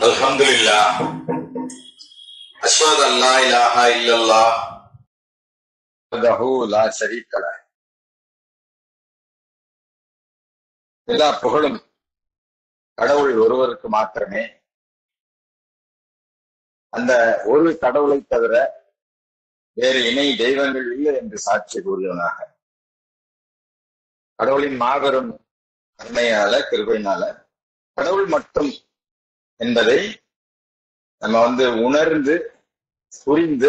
الحمد لله أشهد أن لا إله إلا الله وحده لا شريك له எல்லா புகழும் கடவுள் ஒருவருக்கு மாத்திரமே அந்த ஒரு கடவுளை தவிர வேறு இணை தெய்வங்கள் இல்லை என்று சாட்சி கூறியவனாக கடவுளின் மாபெரும் கருணையால கிருபையினால கடவுள் மட்டும் என்பதை நம்ம வந்து உணர்ந்து புரிந்து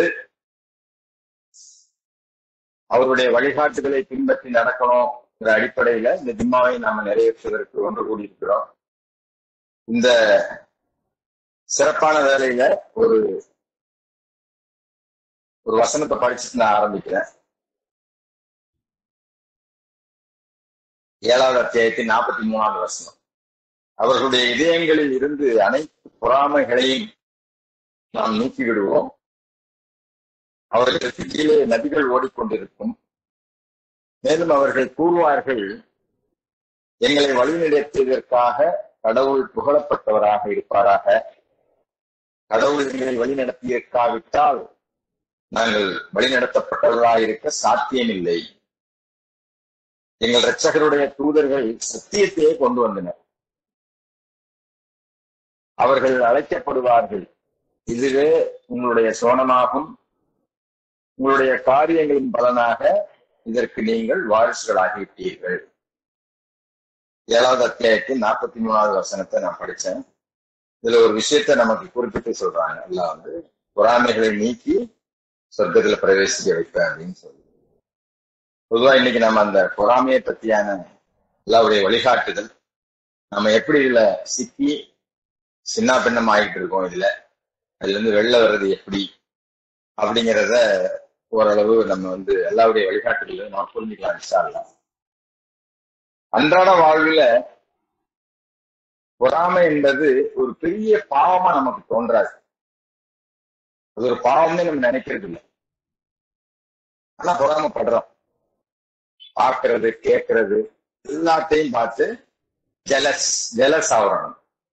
அவருடைய வழிகாட்டுதலை பின்பற்றி நடக்கணுங்கிற அடிப்படையில இந்த ஜிம்மாவை நாம நிறைவேற்றுவதற்கு ஒன்று கூடியிருக்கிறோம் இந்த சிறப்பான வேலையில ஒரு ஒரு வசனத்தை படிச்சுட்டு நான் ஆரம்பிக்கிறேன் ஏழாவது அத்தியாயத்தின் நாற்பத்தி மூணாவது வசனம் அவர்களுடைய இதயங்களில் இருந்து அனைத்து பொறாமைகளையும் நாம் நீக்கி விடுவோம் அவர்களுக்கு கீழே நதிகள் ஓடிக்கொண்டிருக்கும் மேலும் அவர்கள் கூறுவார்கள் எங்களை வழிநடத்தியதற்காக கடவுள் புகழப்பட்டவராக இருப்பாராக கடவுள் எங்களை வழிநடத்தியிருக்காவிட்டால் நாங்கள் வழிநடத்தப்பட்டவர்களாக இருக்க சாத்தியமில்லை எங்கள் இரட்சகருடைய தூதர்கள் சத்தியத்தையே கொண்டு வந்தனர் அவர்கள் அழைக்கப்படுவார்கள் இதுவே உங்களுடைய சோனமாகும் உங்களுடைய காரியங்களின் பலனாக இதற்கு நீங்கள் வாரிசுகளாகிவிட்டீர்கள் ஏழாவது அத்தியாயத்தின் நாற்பத்தி மூணாவது வசனத்தை நான் படிச்சேன் இதுல ஒரு விஷயத்த நமக்கு குறிப்பிட்டு சொல்றாங்க எல்லாம் வந்து பொறாமைகளை நீக்கி சொர்க்கத்துல பிரவேசிக்க வைப்பேன் அப்படின்னு சொல்லி பொதுவா இன்னைக்கு நம்ம அந்த பொறாமையை பத்தியான எல்லாருடைய வழிகாட்டுதல் நம்ம எப்படி இதுல சிக்கி சின்ன பின்னம் ஆகிட்டு இருக்கோம் இதுல அதுல இருந்து வெளில வர்றது எப்படி அப்படிங்கிறத ஓரளவு நம்ம வந்து எல்லாருடைய வழிகாட்டுதலும் நம்ம புரிஞ்சுக்கலாம் இன்ஷால்லாம் அன்றாட வாழ்வுல பொறாமை என்பது ஒரு பெரிய பாவமா நமக்கு தோன்றாது அது ஒரு பாவம்னு நம்ம நினைக்கிறது இல்லை ஆனா பொறாமப்படுறோம் பார்க்கறது கேட்கறது எல்லாத்தையும் பார்த்து ஜெலஸ் ஜெலஸ் ஆகிறோம்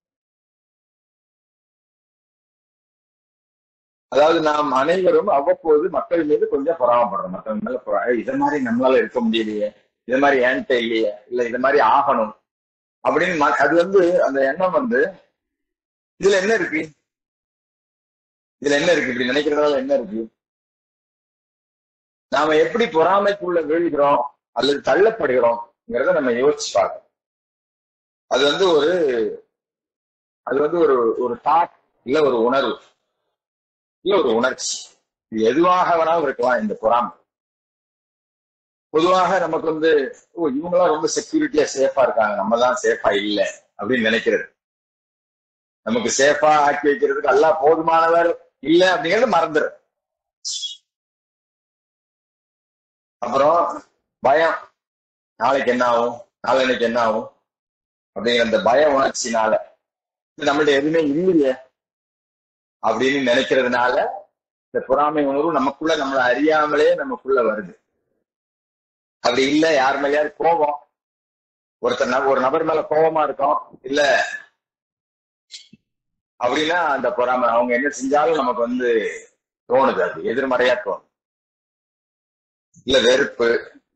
அதாவது நாம் அனைவரும் அவ்வப்போது மக்கள் மீது கொஞ்சம் பொறாமப்படுறோம் மற்றவங்க மேல பொறா இதை மாதிரி நம்மளால இருக்க முடியலையே இது மாதிரி ஏன்ட்ட இல்லையே இல்ல இது மாதிரி ஆகணும் அப்படின்னு ம- அது வந்து அந்த எண்ணம் வந்து இதுல என்ன இருக்கு இதுல என்ன இருக்கு இப்படி நினைக்கிறதால என்ன இருக்கு நாம எப்படி பொறாமைக்குள்ள வீழ்கிறோம் அல்லது தள்ளப்படுகிறோம்ங்கிறத நம்ம யோசிச்சு பார்க்கணும் அது வந்து ஒரு அது வந்து ஒரு ஒரு தாட் இல்ல ஒரு உணர்வு இல்ல ஒரு உணர்ச்சி இது எதுவாக வேணாலும் இருக்கலாம் இந்த பொறாமை பொதுவாக நமக்கு வந்து ஓ இவங்கெல்லாம் ரொம்ப செக்யூரிட்டியா சேஃபா இருக்காங்க நம்ம தான் சேஃபா இல்ல அப்படின்னு நினைக்கிறது நமக்கு சேஃபா ஆக்கி வைக்கிறதுக்கு எல்லாம் போதுமானவர் இல்ல அப்படிங்கறது மறந்துரு அப்புறம் பயம் நாளைக்கு என்ன ஆகும் நாளைக்கு என்ன ஆகும் அப்படிங்கிற அந்த பய உணர்ச்சினால இது நம்மள்ட்ட எதுவுமே இல்லையே அப்படின்னு நினைக்கிறதுனால இந்த பொறாமை உணர்வு நமக்குள்ள நம்மளை அறியாமலே நமக்குள்ள வருது அப்படி இல்ல யார் மேலேயாவது கோபம் ஒருத்தர் நப- ஒரு நபர் மேல கோபமா இருக்கும் இல்ல அப்படின்னா அந்த பொறாமை அவங்க என்ன செஞ்சாலும் நமக்கு வந்து தோணுது அது எதிர்மறையா தோணும் இல்ல வெறுப்பு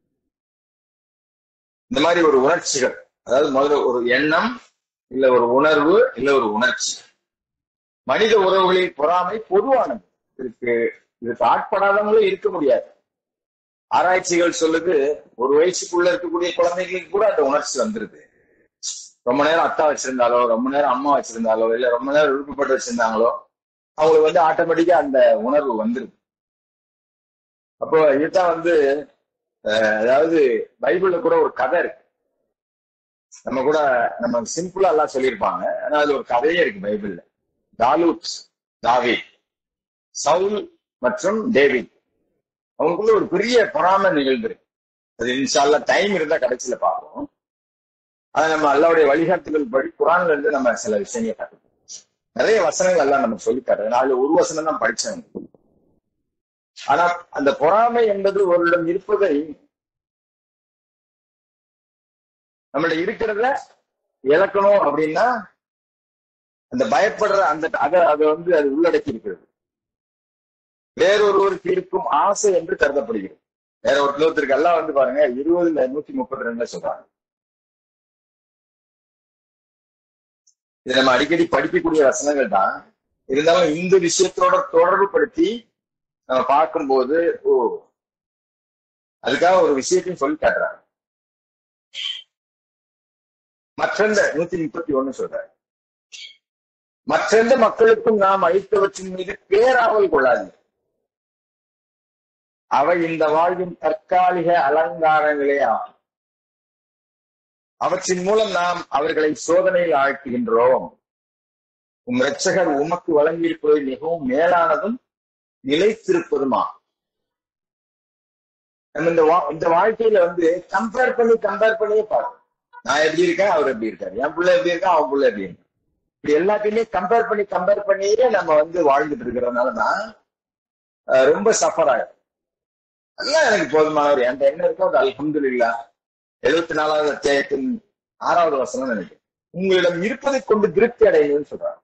இந்த மாதிரி ஒரு உணர்ச்சிகள் அதாவது முதல்ல ஒரு எண்ணம் இல்ல ஒரு உணர்வு இல்ல ஒரு உணர்ச்சி மனித உறவுகளில் பொறாமை பொதுவானது இதுக்கு இதுக்கு ஆட்படாதவங்களும் இருக்க முடியாது ஆராய்ச்சிகள் சொல்லுது ஒரு வயசுக்குள்ள இருக்கக்கூடிய குழந்தைகளுக்கு கூட அந்த உணர்ச்சி வந்துருது ரொம்ப நேரம் அத்தா வச்சிருந்தாலோ ரொம்ப நேரம் அம்மா வச்சிருந்தாலோ இல்ல ரொம்ப நேரம் விருப்பப்பட்டு வச்சிருந்தாங்களோ அவங்களுக்கு வந்து ஆட்டோமேட்டிக்கா அந்த உணர்வு வந்துருது அப்போ இதுதான் வந்து அஹ், அதாவது பைபிள்ல கூட ஒரு கதை இருக்கு நம்ம கூட நம்ம சிம்பிளா எல்லாம் சொல்லியிருப்பாங்க ஆனா அது ஒரு கதையே இருக்கு பைபிள்ல தாலூத் தாவீத் சவுல் மற்றும் டேவிட் அவங்களுக்குள்ள ஒரு பெரிய பொறாமை நிகழ்ந்திருக்கு அது இன்ஷால்லா டைம் இருந்தா கடைசியில பார்ப்போம் அதை நம்ம அல்லாவுடைய வழிகாட்டுதல் படி குரான்ல இருந்து நம்ம சில விஷயங்கள் கற்றுக்கணும் நிறைய வசனங்கள் எல்லாம் நம்ம சொல்லித்தரேன் நான் அதுல ஒரு வசனம் தான் படிச்சேன் ஆனா அந்த பொறாமை என்பது ஒருடம் இருப்பதை நம்மள்ட்ட இருக்கிறத இழக்கணும் அப்படின்னா அந்த பயப்படுற அந்த அதை அதை வந்து அது உள்ளடக்கி இருக்கிறது வேறொருவருக்கு இருக்கும் ஆசை என்று கருதப்படுகிறது வேற ஒருத்தருக்கு எல்லாம் வந்து பாருங்க இருபதுல நூத்தி முப்பத்தி ரெண்டுல சொல்றாங்க இது நம்ம அடிக்கடி படிக்கக்கூடிய வசனங்கள் தான் இருந்தாலும் இந்த விஷயத்தோட தொடர்பு படுத்தி நம்ம பார்க்கும்போது ஓ அதுக்காக ஒரு விஷயத்தையும் சொல்லி காட்டுறாங்க மற்றந்த நூத்தி முப்பத்தி ஒண்ணு சொல்றாரு மற்றெந்த மக்களுக்கும் நாம் அளித்தவற்றின் மீது பேராவல் கொள்ளாது அவை இந்த வாழ்வின் தற்காலிக அலங்காரங்களே ஆகும் அவற்றின் மூலம் நாம் அவர்களை சோதனையில் ஆழ்த்துகின்றோம் உம் இரட்சகர் உமக்கு வழங்கியிருப்பது மிகவும் மேலானதும் நிலைத்திருப்பதுமா நம்ம இந்த வா- இந்த வாழ்க்கையில வந்து கம்பேர் பண்ணி கம்பேர் பண்ணியே பார்க்கணும் நான் எப்படி இருக்கேன் அவர் எப்படி இருக்காரு என் புள்ள எப்படி இருக்கா அவன் புள்ள எப்படி இருக்கு இப்படி எல்லாத்தையுமே கம்பேர் பண்ணி கம்பேர் பண்ணியே நம்ம வந்து வாழ்ந்துட்டு இருக்கிறதுனாலதான் அஹ், ரொம்ப சஃபர் ஆகும் எல்லாம் எனக்கு போதுமானவர் என்கிட்ட என்ன இருக்கோ அது அல்ஹம்துலில்லா எழுபத்தி நாலாவது அத்தியாயத்தின் ஆறாவது வசனம் நினைக்கிறேன் உங்களிடம் இருப்பதை கொண்டு திருப்தி அடையுங்கன்னு சொல்றாங்க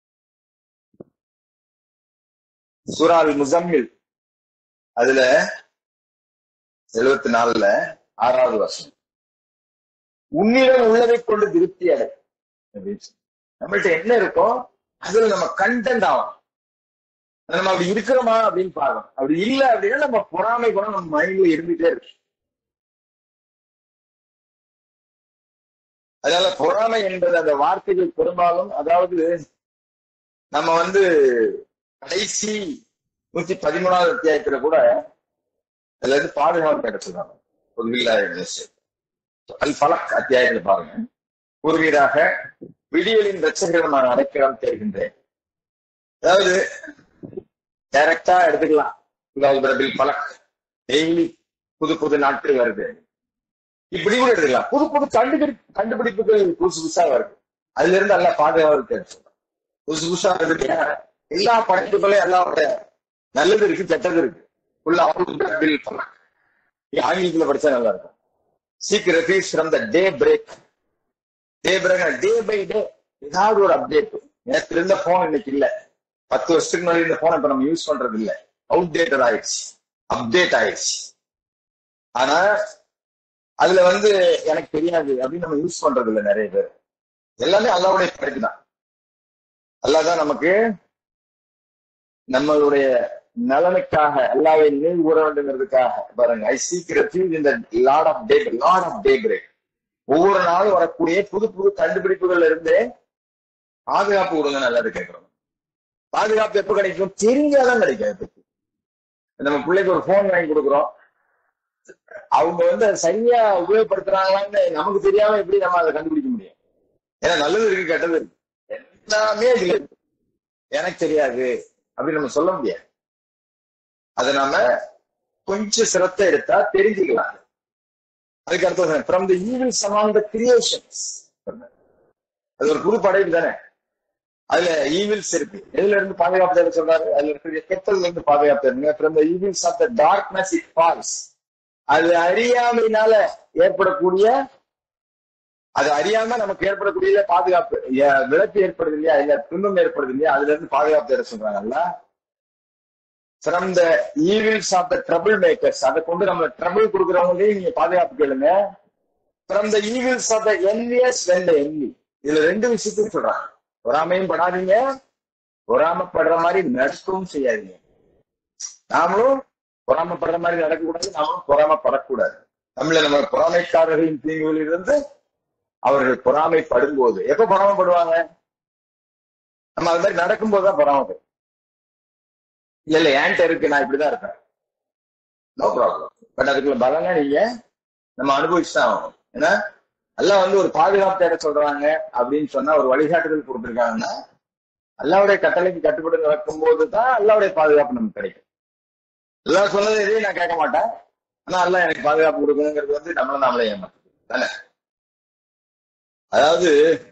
சூரால் முசம்மில் அதுல எழுபத்தி நாலுல ஆறாவது வசனம் உன்னிடம் உள்ளதை கொண்டு திருப்தி அடை அப்படின்னு சொல்லி. நம்மள்ட்ட என்ன இருக்கோ அதுல நம்ம கண்டென்ட் ஆகணும் நம்ம அப்படி இருக்கிறோமா அப்படின்னு பார்க்கணும் அப்படி இல்ல அப்படின்னா நம்ம பொறாமை குணம் நம்ம மைண்ட்ல இருந்துட்டே இருக்கு அதனால பொறாமை என்பது அந்த வார்த்தைகள் பெரும்பாலும் அதாவது நம்ம வந்து கடைசி நூத்தி பதிமூணாவது அத்தியாயத்துல கூட அதுல இருந்து பாதுகாப்பு எடுத்துருக்காங்க பொதுவில்லாத அல் பலக் அத்தியாயத்துல பாருங்க கூறுவீராக விடியலின் ரச்சகர்கள் நான் அடைக்கலம் தேர்கின்றேன் அதாவது டைரக்டா எடுத்துக்கலாம் இதாவது பில் பலக் டெய்லி புது புது நாட்கள் வருது இப்படி கூட எடுத்துக்கலாம் புது புது கண்டுபிடி கண்டுபிடிப்புகள் புதுசு புதுசா வருது அதுல இருந்து எல்லாம் பாதுகாப்பு தெரிஞ்சு புதுசு புதுசா வருது எல்லா படைப்புகளையும் எல்லாருடைய நல்லது இருக்கு கெட்டது இருக்கு உள்ள பில் பலக் ஆங்கிலத்துல படிச்சா நல்லா இருக்கும் seek refuge from the daybreak daybreak day by day ஏதாவது ஒரு அப்டேட் நேற்று இருந்த போன் இன்னைக்கு இல்ல பத்து வருஷத்துக்கு முன்னாடி இருந்த போன் இப்ப நம்ம யூஸ் பண்றது இல்ல அவுடேட்டட் ஆயிடுச்சு அப்டேட் ஆயிடுச்சு ஆனா அதுல வந்து எனக்கு தெரியாது அப்படின்னு நம்ம யூஸ் பண்றது இல்ல நிறைய பேர் எல்லாமே அல்லாவுடைய படைப்பு தான் அல்லாதான் நமக்கு நம்மளுடைய நலனுக்காக அல்லாவை நினைவு கூற வேண்டுங்கிறதுக்காக பாருங்க ஐ சீக் ரெஃப்யூஸ் இந்த Lord of day Lord of daybreak ஒவ்வொரு நாளும் வரக்கூடிய புது புது கண்டுபிடிப்புகள்ல இருந்தே பாதுகாப்பு கொடுங்க நல்லது கேட்கிறோம் பாதுகாப்பு எப்ப கிடைக்கும் தெரிஞ்சாதான் கிடைக்கும் எப்ப நம்ம பிள்ளைக்கு ஒரு போன் வாங்கி கொடுக்குறோம் அவங்க வந்து அதை சரியா உபயோகப்படுத்துறாங்களான்னு நமக்கு தெரியாம எப்படி நம்ம அதை கண்டுபிடிக்க முடியும் ஏன்னா நல்லது இருக்கு கெட்டது இருக்கு எல்லாமே இதுல இருக்கு. எனக்கு தெரியாது அப்படின்னு நம்ம சொல்ல முடியாது அதை நாம கொஞ்சம் சிரத்தை எடுத்தா தெரிஞ்சுக்கலாம் அதுக்கு அர்த்தம் from the evil summon the creations அது ஒரு புது படைப்பு தானே அதுல ஈவில்ஸ் இருக்கு எதுல இருந்து பாதுகாப்பு தேவை சொல்றாரு அதுல இருக்கிற கெட்டதுல இருந்து பாதுகாப்பு தேவை from the evils of the darkness it falls அது அறியாமையினால ஏற்படக்கூடிய அது அறியாம நமக்கு ஏற்படக்கூடிய பாதுகாப்பு ஏ- விளக்கு ஏற்படுது இல்லையா இல்ல துன்பம் ஏற்படுது இல்லையா அதுல இருந்து பாதுகாப்பு தேட சொல்றாங்கல்ல from the evils of the trouble makers அதை கொண்டு நம்ம ட்ரபிள் கொடுக்குறவங்களையும் நீங்க பாதுகாப்பு கேளுங்க from the evils of the envious when the envy இதுல ரெண்டு விஷயத்தையும் சொல்றாங்க பொறாமையும் படாதீங்க பொறாமப்படுற மாதிரி நடக்கவும் செய்யாதீங்க நாமளும் பொறாமப்படுற மாதிரி நடக்கக்கூடாது நாமளும் பொறாமப்படக்கூடாது தமிழ்ல நம்ம பொறாமைக்காரர்களின் தீங்குகளில் இருந்து அவர்கள் பொறாமைப்படும் போது எப்ப பொறாமப்படுவாங்க நம்ம அது மாதிரி நடக்கும்போது தான் பொறாமப்படும் இல்ல இல்ல ஏன்ட்ட இருக்கு நான் இப்படிதான் இருப்பேன் நோ ப்ராப்ளம் பட் அதுக்குள்ள பலனா நீங்க நம்ம அனுபவிச்சுதான் ஆகணும் ஏன்னா எல்லாம் வந்து ஒரு பாதுகாப்பு தேட சொல்றாங்க அப்படின்னு சொன்னா ஒரு வழிகாட்டுதல் கொடுத்துருக்காங்கன்னா அல்லாவுடைய கட்டளைக்கு கட்டுப்பட்டு நடக்கும்போது தான் அல்லாவுடைய பாதுகாப்பு நமக்கு கிடைக்கும் எல்லாம் சொன்னது எதையும் நான் கேட்க மாட்டேன் ஆனா எல்லாம் எனக்கு பாதுகாப்பு கொடுக்கணுங்கிறது வந்து நம்மள நாமளே ஏமாத்துது தானே அதாவது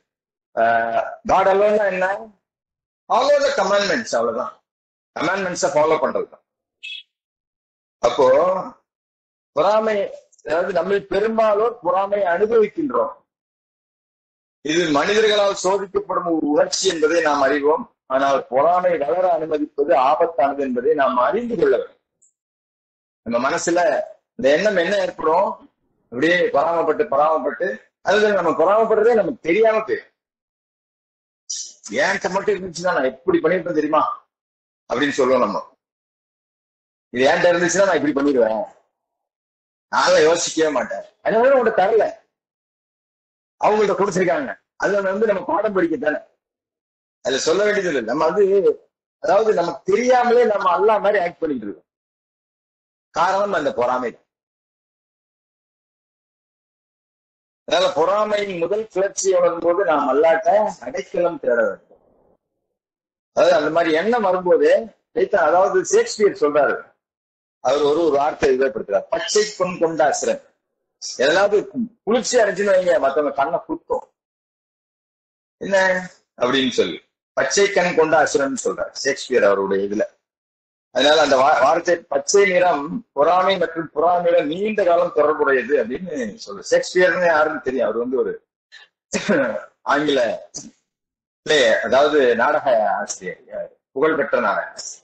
காட் அலோன்னா என்ன ஃபாலோ த கமாண்ட்மெண்ட்ஸ் அவ்வளவுதான் கமாண்ட்மெண்ட்ஸை ஃபாலோ பண்றது தான் அப்போ பொறாமை அதாவது நம்ம பெரும்பாலோர் பொறாமை அனுபவிக்கின்றோம் இது மனிதர்களால் சோதிக்கப்படும் ஒரு உணர்ச்சி என்பதை நாம் அறிவோம் ஆனால் பொறாமை வளர அனுமதிப்பது ஆபத்தானது என்பதை நாம் அறிந்து கொள்ள வேண்டும் நம்ம மனசுல இந்த எண்ணம் என்ன ஏற்படும் அப்படியே பொறாமப்பட்டு பொறாமப்பட்டு அதுல நம்ம பொறாமப்படுறதே நமக்கு தெரியாம போயிடும் ஏன்ட்ட மட்டும் இருந்துச்சுன்னா நான் எப்படி பண்ணிருப்பேன் தெரியுமா அப்படின்னு சொல்லுவோம் நம்ம இது ஏன்ட்ட இருந்துச்சுன்னா நான் இப்படி பண்ணிடுவேன் நான் யோசிக்கவே மாட்டேன் அதனால உங்கள்ட்ட தரல அவங்கள்ட்ட கொடுத்துருக்காங்க அதுல வந்து நம்ம பாடம் படிக்கத்தானே அதுல சொல்ல வேண்டியது இல்லை நம்ம வந்து அதாவது நமக்கு தெரியாமலே நம்ம அல்லா மாதிரி ஆக்ட் பண்ணிட்டு இருக்கோம் காரணம் அந்த பொறாமை அதனால பொறாமையின் முதல் கிளர்ச்சியை உணரும் போது நாம் அல்லாட்ட அடைக்கலம் தேட வேண்டும் அதாவது அந்த மாதிரி எண்ணம் வரும்போது லைட்டா- அதாவது ஷேக்ஸ்பியர் சொல்றாரு அவர் ஒரு ஒரு வார்த்தை உபயோகப்படுத்துறார் பச்சை பொன் கொண்ட அசுரன் எதாவது குளிர்ச்சி அடைஞ்சுன்னு வைங்க மத்தவங்க கண்ணை குத்தும் என்ன அப்படின்னு சொல்லி பச்சை கண் கொண்ட அசுரன் சொல்றார் ஷேக்ஸ்பியர் அவருடைய இதுல அதனால அந்த வா- வார்த்தை பச்சை நிறம் பொறாமை மற்றும் பொறாமையில நீண்ட காலம் தொடர்புடையது அப்படின்னு சொல்ற ஷேக்ஸ்பியர்னு யாருன்னு தெரியும் அவர் வந்து ஒரு ஆங்கில play, அதாவது நாடக ஆசிரியர் புகழ்பெற்ற நாடக ஆசிரியர்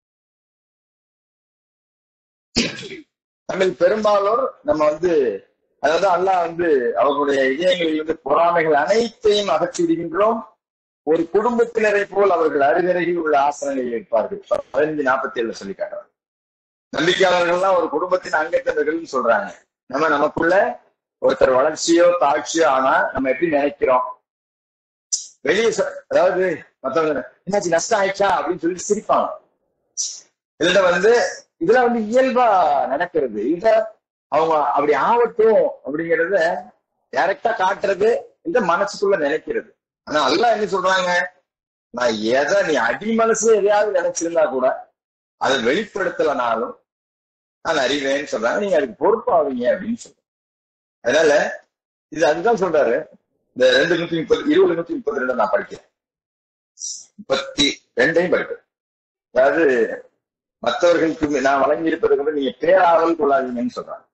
தமிழ் பெரும்பாலோர் நம்ம வந்து அதாவது அல்லாஹ் வந்து அவர்களுடைய இதயங்களில் இருந்து பொறாமைகள் அனைத்தையும் அகற்றி விடுகின்றோம் ஒரு குடும்பத்தினரை போல் அவர்கள் அருகருகில் உள்ள ஆசனங்களில் இருப்பார்கள் பதினஞ்சு நாற்பத்தி ஏழுல சொல்லி காட்டுறாங்க நம்பிக்கையாளர்கள்லாம் ஒரு குடும்பத்தின் அங்கத்தினர்கள் சொல்றாங்க நம்ம நமக்குள்ள ஒருத்தர் வளர்ச்சியோ தாழ்ச்சியோ ஆனா நம்ம எப்படி நினைக்கிறோம் வெளியே சொ- அதாவது மத்தவங்க என்னாச்சு நஷ்டம் ஆயிடுச்சா அப்படின்னு சொல்லி சிரிப்பாங்க இதுல வந்து இதுல வந்து இயல்பா நடக்கிறது இத அவங்க அப்படி ஆவட்டும் அப்படிங்கறத டைரக்டா காட்டுறது இந்த மனசுக்குள்ள நினைக்கிறது ஆனா அல்லாஹ் என்ன சொல்றாங்க நான் எதை நீ அடி மனசுல எதையாவது நினைச்சிருந்தா கூட அதை வெளிப்படுத்தலனாலும் நான் அறிவேன்னு சொல்றாங்க நீங்க அதுக்கு பொறுப்பாவீங்க அப்படின்னு சொல்றாங்க அதனால இது அதுதான் சொல்றாரு இந்த ரெண்டு நூத்தி முப்பது இருபது நூத்தி முப்பத்தி ரெண்டு நான் படிக்கிறேன் முப்பத்தி ரெண்டையும் படிக்கிறேன் அதாவது மற்றவர்களுக்கு நான் வழங்கி இருப்பதை கூட நீங்க பேராவல் கொள்ளாதீங்கன்னு சொல்றாங்க